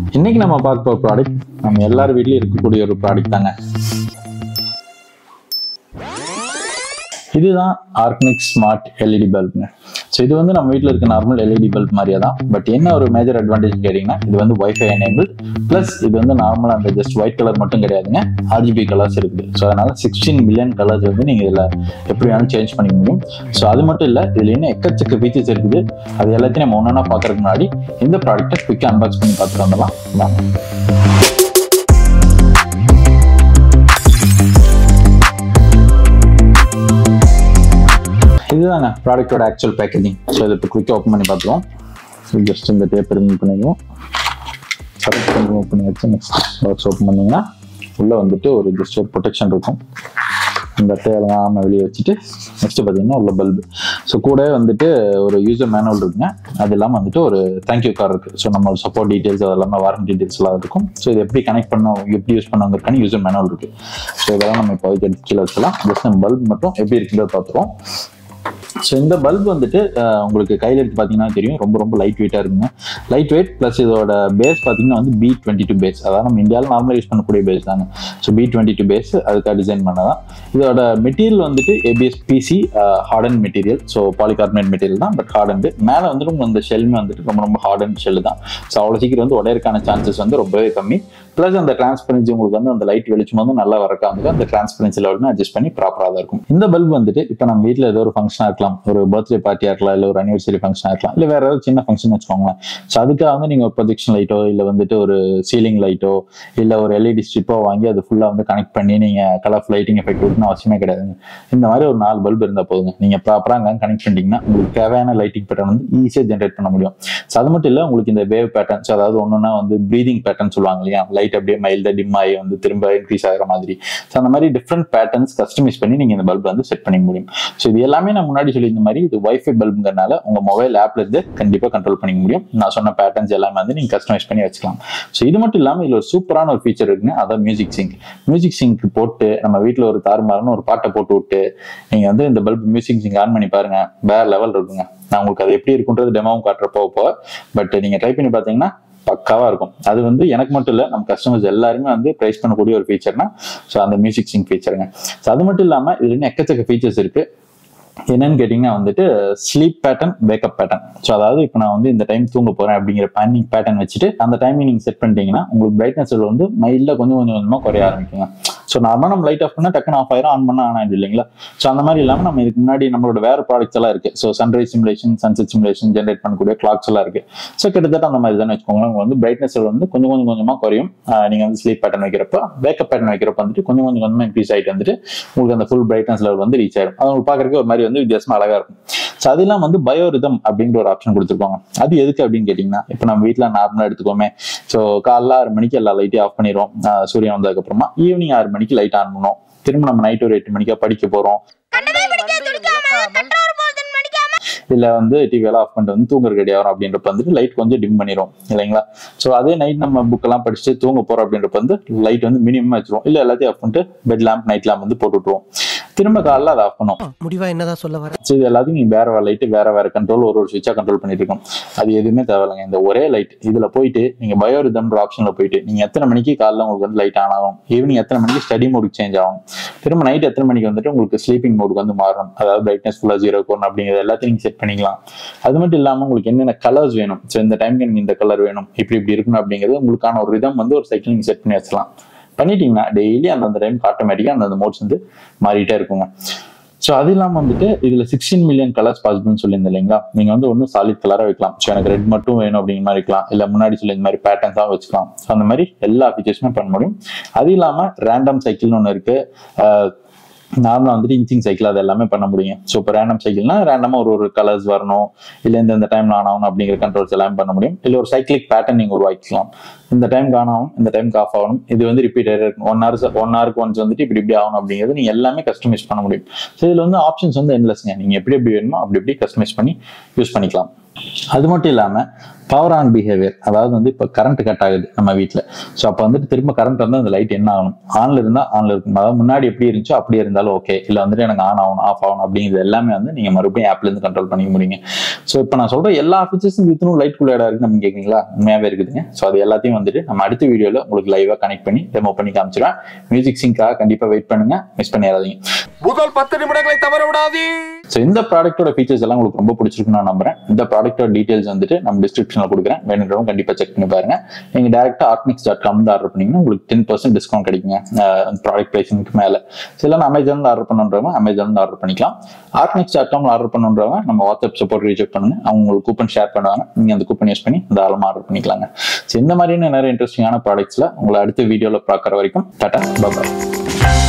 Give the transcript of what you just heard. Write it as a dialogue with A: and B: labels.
A: இன்னைக்கு நம்ம பார்க்க போகிற ப்ராடக்ட் நம்ம எல்லார் வீட்லயும் இருக்கக்கூடிய ஒரு ப்ராடக்ட் தாங்க இதுதான் ஆர்கனிக் ஸ்மார்ட் எல்இடி பல்புங்க ஸோ இது வந்து நம்ம வீட்டில் இருக்க நார்மல் எல்இடி பல்ப் மாதிரியே தான் பட் என்ன ஒரு மேஜர் அட்வான்டேஜ் கேட்டிங்கன்னா இது வந்து வைஃபை எனேபிள் ப்ளஸ் இது வந்து நார்மலாக அந்த ஜஸ்ட் ஒயிட் கலர் மட்டும் கிடையாதுங்க ஆர்ஜிபி கலர்ஸ் இருக்குது ஸோ அதனால சிக்ஸ்டீன் மில்லியன் கலர்ஸ் வந்து நீங்கள் இதில் எப்படி வேணாலும் சேஞ்ச் பண்ணிக்க முடியும் ஸோ அது மட்டும் இல்லை இதில் இன்னும் எக்கச்சக்க ஃபீச்சர்ஸ் இருக்குது அது எல்லாத்தையும் நம்ம ஒன்றா பார்க்கறதுக்கு முன்னாடி இந்த ப்ராடக்ட்டை குயிக்காக அன்பாக்ஸ் பண்ணி பார்த்துட்டு வந்துடலாம் வாங்க இதுதாங்க ப்ராடக்ட்டோட ஆக்சுவல் பேக்கேஜிங் ஸோ இதை இப்போ குயிக்காக ஓப்பன் பண்ணி பார்த்துருவோம் ஸோ ஜஸ்ட் இந்த பேப்பர் ரிமூவ் பண்ணிடுவோம் கரெக்ட் ரிமூவ் பண்ணி வச்சு நெக்ஸ்ட் பாக்ஸ் ஓப்பன் பண்ணிங்கன்னா உள்ளே வந்துட்டு ஒரு ஜஸ்ட் ஒரு ப்ரொடெக்ஷன் இருக்கும் இந்த அட்டையெல்லாம் நம்ம வெளியே வச்சுட்டு நெக்ஸ்ட் பார்த்தீங்கன்னா உள்ள பல்பு ஸோ கூட வந்துட்டு ஒரு யூசர் மேனுவல் இருக்குங்க அது இல்லாமல் வந்துட்டு ஒரு தேங்க்யூ கார்டு இருக்குது ஸோ நம்ம சப்போர்ட் டீட்டெயில்ஸ் அது எல்லாமே வாரண்டி டீட்டெயில்ஸ் எல்லாம் இருக்கும் ஸோ இது எப்படி கனெக்ட் பண்ணோம் எப்படி யூஸ் பண்ணவங்களுக்கான யூசர் மேனுவல் இருக்குது ஸோ இதெல்லாம் நம்ம இப்போ எடுத்து கீழே வச்சலாம் ஜஸ்ட் நம்ம பல்ப் மட்டும் எப்படி இருக்குன்றத பார்த்துருவோம் ஸோ இந்த பல்ப் வந்துட்டு அஹ், உங்களுக்கு கையில் எடுத்து பார்த்தீங்கன்னா தெரியும் ரொம்ப ரொம்ப லைட் வெயிட்டாக இருக்குங்க லைட் வெயிட் ப்ளஸ் இதோட பேஸ் பார்த்தீங்கன்னா வந்து பி டுவெண்ட்டி டூ பேஸ் அதாவது நம்ம இந்தியாவில் நார்மலாக யூஸ் பண்ணக்கூடிய பேஸ் தாங்க so B twenty two base அதுக்காக டிசைன் பண்ணதான் இதோட மெட்டீரியல் வந்துட்டு ABS PC harden material so polycarbonate material தான் பட் ஹார்டன்டு மேலே வந்துட்டு உங்களுக்கு அந்த ஷெல்மே வந்துட்டு ரொம்ப ரொம்ப ஹார்டன் ஷெல் தான் ஸோ அவ்வளோ சீக்கிரம் வந்து உடையறக்கான சான்சஸ் வந்து ரொம்பவே கம்மி ப்ளஸ் அந்த டிரான்ஸ்பரன்சி உங்களுக்கு வந்து அந்த லைட் வெளிச்சம் வந்து நல்லா வரக்காங்க அந்த டிரான்ஸ்பரன்சி லெவலுமே அட்ஜஸ்ட் பண்ணி ப்ராப்பராக தான் இருக்கும் இந்த பல்ப் வந்துட்டு இப்போ நம்ம வீட்டில் ஏதோ ஒரு ஃபங்க்ஷனாக இருக்கலாம் ஒரு பர்த்டே பார்ட்டியாக இருக்கலாம் இல்லை ஒரு அனிவர்சரி ஃபங்க்ஷனாக இருக்கலாம் இல்லை வேற ஏதாவது சின்ன ஃபங்க்ஷன் வச்சுக்கோங்களேன் ஸோ அதுக்காக வந்து நீங்கள் ஒரு ப்ரொஜெக்ஷன் லைட்டோ இல்லை வந்துட்டு ஒரு சீலிங் லைட்டோ இல்லை ஒரு எல்இடி ஸ்ட்ரிப்போ வாங்கி அது ஃபுல்லாக வந்து கனெக்ட் பண்ணி நீங்கள் கலர் லைட்டிங் எஃபெக்ட் கொடுக்கணும் அவசியமே கிடையாதுங்க இந்த மாதிரி ஒரு நாலு பல்ப் இருந்தால் போதுங்க நீங்கள் ப்ராப்பராக அங்கே கனெக்ட் பண்ணிட்டீங்கன்னா உங்களுக்கு தேவையான லைட்டிங் பேட்டர்ன் வந்து ஈஸியாக ஜென்ரேட் பண்ண முடியும் ஸோ அது மட்டும் இல்லை உங்களுக்கு இந்த வேவ் பேட்டர்ன் ஸோ அதாவது ஒன்றுனா வந்து ப்ரீதிங் பேட்டர்ன் சொல்லுவாங்க இல்லையா லைட் அப்படியே மைல்டாக டிம் ஆகி வந்து திரும்ப இன்க்ரீஸ் ஆகிற மாதிரி ஸோ அந்த மாதிரி டிஃப்ரெண்ட் பேட்டர்ன்ஸ் கஸ்டமைஸ் பண்ணி நீங்கள் இந்த பல்ப் வந்து செட் பண்ணிக்க முடியும் ஸோ இது எல்லாமே நான் முன்னாடி சொல்லியிருந்த மாதிரி இது வைஃபை பல்புங்கிறனால உங்கள் மொபைல் ஆப்ல இருந்து கண்டிப்பாக கண்ட்ரோல் பண்ணிக்க முடியும் நான் சொன்ன பேட்டர்ன்ஸ் எல்லாமே வந்து நீங்கள் கஸ்டமைஸ் பண்ணி வச்சுக்கலாம் ஸோ இது மட்டும் இல்லாமல் இதில் ஒரு சூப்பரான ஒரு ஃபீச்சர் இருக்குங்க அதான் மியூசிக் சிங்க் மியூசிக் சிங்க் போட்டு நம்ம வீட்டில் ஒரு தாறுமாறுன்னு ஒரு பாட்டை போட்டு விட்டு நீங்கள் வந்து இந்த பல்ப் மியூசிக் சிங்க் ஆன் பண்ணி பாருங்க வேற லெவல் இருக்குங்க நான் உங்களுக்கு அது எப்படி இருக்குன்றது டெமோவும் காட்டுறப்போ போக பட் நீங்கள் ட்ரை பண்ணி பார்த்தீங்கன்னா பக்காவா இருக்கும் அது வந்து எனக்கு மட்டும் இல்லை நம்ம கஸ்டமர்ஸ் எல்லாருமே வந்து ப்ரைஸ் பண்ணக்கூடிய ஒரு ஃபீச்சர்னா ஸோ அந்த மியூசிக் சிங் ஃபீச்சருங்க ஸோ அது மட்டும் இல்லாமல் இதுல இன்னும் எக்கச்சக்க ஃபீச்சர்ஸ் இருக்கு என்னன்னு கேட்டிங்கன்னா வந்துட்டு sleep pattern wake up pattern so அதாவது இப்போ நான் வந்து இந்த டைம் தூங்க போறேன் அப்படிங்கிற பேனிங் பேட்டர்ன் வச்சுட்டு அந்த டைமிங் நீங்கள் செட் பண்ணிட்டீங்கன்னா உங்களுக்கு பிரைட்னஸ் வந்து மைல்டாக கொஞ்சம் கொஞ்சம் கொஞ்சமாக குறைய ஆரம்பிக்குங்க ஸோ நார்மலாக நம்ம லைட் ஆஃப் பண்ணால் டக்குன்னு ஆஃப் ஆயிரும் ஆன் பண்ணால் ஆன் ஆயிடும் இல்லைங்களா ஸோ அந்த மாதிரி இல்லாமல் நம்ம இதுக்கு முன்னாடி நம்மளோட வேற ப்ராடக்ட்ஸ் எல்லாம் இருக்கு so sunrise simulation sunset simulation generate பண்ணக்கூடிய கிளாக்ஸ் எல்லாம் இருக்கு ஸோ கிட்டத்தட்ட அந்த மாதிரி தானே வச்சுக்கோங்களேன் உங்களுக்கு வந்து பிரைட்னஸ் வந்து கொஞ்சம் கொஞ்சம் கொஞ்சமாக குறையும் ஆஹ் நீங்க வந்து ஸ்லீப் பேட்டர்ன் வைக்கிறப்ப வேக்கப் பேட்டர்ன் வைக்கிறப்ப வந்துட்டு கொஞ்சம் கொஞ்சம் கொஞ்சமாக இன்க்ரீஸ் ஆகிட்டு வந்துட்டு உங்களுக்கு அந்த ஃபுல் பிரைட்னஸ் லெவல் வந்து ரீச் ஆயிடும் அது உங்களுக்கு பார்க்கறதுக்கு ஒரு மாதிரி வந்து வித்தியாசமா அழகா இருக்கும் ஸோ அது இல்லாம வந்து பயோரிதம் அப்படிங்கிற ஒரு ஆப்ஷன் கொடுத்துருக்காங்க அது எதுக்கு அப்படின்னு கேட்டிங்கன்னா இப்போ நம்ம வீட்டில் நார்மலாக எடுத்துக்கோமே ஸோ காலைல ஆறு மணிக்கு எல்லா லைட்டையும் ஆஃப் பண்ணிடுவோம் ஆஹ் சூரியன் வந்ததுக்கு அப்புறமா ஈவினிங் ஆறு மணிக்கு லைட் ஆன் பண்ணுவோம் திரும்ப நம்ம நைட் ஒரு எட்டு மணிக்கா படிக்க போறோம் இல்ல வந்து டிவி எல்லாம் ஆஃப் பண்ணிட்டு வந்து தூங்குற ரெடி ஆகும் அப்படின்றப்ப வந்துட்டு லைட் கொஞ்சம் டிம் பண்ணிடும் இல்லைங்களா ஸோ அதே நைட் நம்ம புக் எல்லாம் படிச்சுட்டு தூங்க போறோம் அப்படின்றப்ப வந்து லைட் வந்து மினிமம் வச்சிருவோம் இல்ல எல்லாத்தையும் ஆஃப் பண்ணிட்டு பெட் லேம்ப் நைட் லேம்ப் வந்து போட்டு விட்டுருவோம் திரும்ப காலைல அதை ஆஃப் பண்ணுவோம்
B: முடிவா என்னதான் சொல்ல வர
A: ஸோ இது எல்லாத்தையும் நீங்க வேற வேற லைட் வேற வேற கண்ட்ரோல் ஒரு ஒரு சுவிட்சா கண்ட்ரோல் பண்ணிட்டு இருக்கோம் அது எதுவுமே தேவையில்லைங்க இந்த ஒரே லைட் இதுல போயிட்டு நீங்க பயோரிதம்ன்ற ஆப்ஷன்ல போயிட்டு நீங்க எத்தனை மணிக்கு காலைல உங்களுக்கு வந்து லைட் ஆன் ஆகும் ஈவினிங் எத்தனை மணிக்கு ஸ்டடி மோடுக்கு சேஞ்ச் ஆகும் திரும்ப நைட் எத்தனை மணிக்கு வந்துட்டு உங்களுக்கு ஸ்லீப்பிங் மோடுக்கு வந்து மாறணும் அதாவது பிரைட்னஸ் ஃபுல்லா ஜீரோ கோன் அப்படிங்கிறது எல்லாத்தையும் நீங்க செட் பண்ணிக்கலாம் அது மட்டும் இல்லாம உங்களுக்கு என்னென்ன கலர்ஸ் வேணும் ஸோ இந்த டைம்க்கு எனக்கு இந்த கலர் வேணும் இப்படி இப்படி இருக்கணும் அப்படிங்கிறது உங்களுக்கான ஒரு ரிதம் வந்து ஒரு சைக்கிள் நீங்க செட் பண்ணி வச்சலாம் பண்ணிட்டீங்கன்னா டெய்லி அந்தந்த டைம் ஆட்டோமேட்டிக்கா அந்தந்த மோட்ஸ் வந்து மாறிட்டே இருக்குங்க ஸோ அது இல்லாமல் வந்துட்டு இதுல சிக்ஸ்டீன் மில்லியன் கலர்ஸ் பாசிபிள்னு சொல்லியிருந்தேன் இல்லைங்களா நீங்க வந்து ஒன்றும் சாலிட் கலரா வைக்கலாம் ஸோ எனக்கு ரெட் மட்டும் வேணும் அப்படிங்கிற மாதிரி வைக்கலாம் இல்ல முன்னாடி சொல்லி இந்த மாதிரி பேட்டர்ன்ஸாக வச்சுக்கலாம் ஸோ அந்த மாதிரி எல்லா ஃபீச்சர்ஸுமே பண்ண முடியும் அது இல்லாம ரேண்டம் சைக்கிள்னு ஒன்று இருக்கு நார்மலாக வந்துட்டு இன்ச்சிங் சைக்கிள் அது எல்லாமே பண்ண முடியும் ஸோ இப்போ ரேண்டம் சைக்கிள்னா ரேண்டமாக ஒரு ஒரு கலர்ஸ் வரணும் இல்லை இந்த இந்த டைம் ஆன் ஆகணும் அப்படிங்கிற கண்ட்ரோல்ஸ் எல்லாமே பண்ண முடியும் இல்லை ஒரு சைக்கிளிக் பேட்டர்ன் நீங்கள் உருவாக்கிக்கலாம் இந்த டைம் ஆன் ஆகும் இந்த டைம்க்கு ஆஃப் ஆகணும் இது வந்து ரிப்பீட் இருக்கும் ஒன் ஹவர்ஸ் ஒன் ஹவருக்கு ஒன்ஸ் வந்துட்டு இப்படி இப்படி ஆகணும் அப்படிங்கிறது நீங்கள் எல்லாமே கஸ்டமைஸ் பண்ண முடியும் ஸோ இதில் வந்து ஆப்ஷன்ஸ் வந்து என்லெஸ்ங்க நீங்கள் எப்படி எப்படி வேணுமோ அப்படி இப்படி கஸ்டமைஸ் பண்ணி யூஸ் பண்ணிக்கலாம் அது மட்டும் இல்லாமல் பவர் ஆன் பிஹேவியர் அதாவது வந்து இப்போ கரண்ட் கட் ஆகுது நம்ம வீட்டில் ஸோ அப்போ வந்துட்டு திரும்ப கரண்ட் வந்து அந்த லைட் என்ன ஆகணும் ஆன்ல இருந்தால் ஆன்ல இருக்கும் அதாவது முன்னாடி எப்படி இருந்துச்சோ அப்படியே இருந்தாலும் ஓகே இல்லை வந்துட்டு எனக்கு ஆன் ஆகணும் ஆஃப் ஆகணும் அப்படிங்கிறது எல்லாமே வந்து நீங்கள் மறுபடியும் ஆப்லேருந்து கண்ட்ரோல் பண்ணிக்க முடியுங்க ஸோ இப்போ நான் சொல்கிற எல்லா ஃபீச்சர்ஸும் வித்தனும் லைட் குள்ளேடா இருக்கு நம்ம கேட்குறீங்களா உண்மையாகவே இருக்குதுங்க ஸோ அது எல்லாத்தையும் வந்துட்டு நம்ம அடுத்த வீடியோவில் உங்களுக்கு லைவாக கனெக்ட் பண்ணி டெமோ பண்ணி காமிச்சிடுவேன் மியூசிக் சிங்காக கண்டிப்பாக வெயிட் பண்ணுங்க மிஸ் பண்ணிடாதீங்க
B: முதல் பத்து நிமிடங்களை தவற விடாதே
A: ஸோ இந்த ப்ராடக்ட்டோட ஃபீச்சர்ஸ் எல்லாம் உங்களுக்கு ரொம்ப பிடிச்சிருக்குன்னு நான் நம்புறேன் இந்த ப்ராடக்ட்டோட டீடைல்ஸ் வந்துட்டு நம்ம டிஸ்கிரிப்ஷனில் கொடுக்குறேன் வேணுன்றவங்க கண்டிப்பாக செக் பண்ணி பாருங்க நீங்கள் டேரெக்டாக ஆர்ட்மிக்ஸ் டாட் காம் ஆர்டர் பண்ணீங்கன்னா உங்களுக்கு டென் பர்சன்ட் டிஸ்கவுண்ட் கிடைக்குங்க ப்ராடக்ட் ப்ரைஸிங்க்கு மேலே ஸோ இல்லை அமேசானில் ஆர்டர் பண்ணுன்றவங்க அமேசானில் ஆர்டர் பண்ணிக்கலாம் ஆர்ட்மிக்ஸ் டாட் காமில் ஆர்டர் பண்ணுன்றவங்க நம்ம வாட்ஸ்அப் சப்போர்ட் ரீச் பண்ணுங்க அவங்க உங்களுக்கு கூப்பன் ஷேர் பண்ணுவாங்க நீங்கள் அந்த கூப்பன் யூஸ் பண்ணி தாராளமாக ஆர்டர் பண்ணிக்கலாங்க ஸோ இந்த மாதிரியான நிறைய இன்ட்ரெஸ்டிங்கான ப்ராடக்ட்ஸில் உங்களை அடுத்த வீடியோவில் பார்க்குற வரைக்கும் டாட்டா பாய்